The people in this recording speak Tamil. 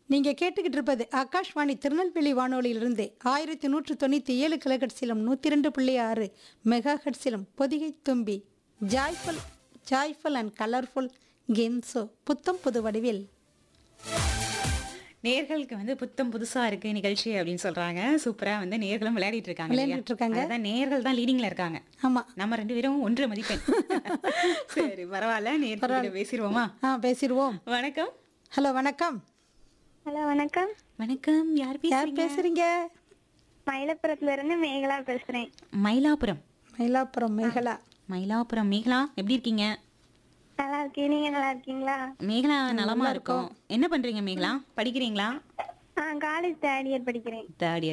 நீங்க கேட்டுக்கிட்டு இருப்பது ஆகாஷ்வாணி திருநெல்வேலி வானொலியிலிருந்து ஆயிரத்தி நூற்று தொண்ணூற்றி ஏழு கிலோஹெட்ஸிலும் நூற்றி ரெண்டு புள்ளி ஆறு மெகா ஹெட்ஸிலும் Pothigai Thumbi joyful joyful and colourful கேம்ஸோ புத்தம் புது வடிவில் நேர்களுக்கு வந்து புத்தம் புதுசா இருக்கு நிகழ்ச்சி அப்படின்னு சொல்றாங்க சூப்பரா வந்து நேர்களும் விளையாடிட்டு இருக்காங்க இல்லையா? விளையாடிட்டு இருக்காங்க. அதான் நேர்கள் தான் லீடிங்ல இருக்காங்க ஆமாம் நம்ம ரெண்டு பேரும் ஒன்று மதிப்பெண் சரி பரவாயில்ல நேர்கள் பேசிடுவோமா ஆ பேசிடுவோம் வணக்கம் ஹலோ வணக்கம் ஹலோ வணக்கம் வணக்கம் யார் யார் பேசுறீங்க பேசுறீங்க மயிலப்புறத்துல இருந்து மேகலா பேசுறேன் மயிலாப்புரம் மயிலாப்புரம் மேகலா மயிலாப்புரம் மேகலா எப்படி இருக்கீங்க நல்லா இருக்கேன் நீங்க நல்லா இருக்கீங்களா மேகலா நலமா இருக்கும் என்ன பண்றீங்க மேகலா படிக்கிறீங்களா ஆ காலேஜ் தேர்ட் இயர் படிக்கிறேன் தேர்ட்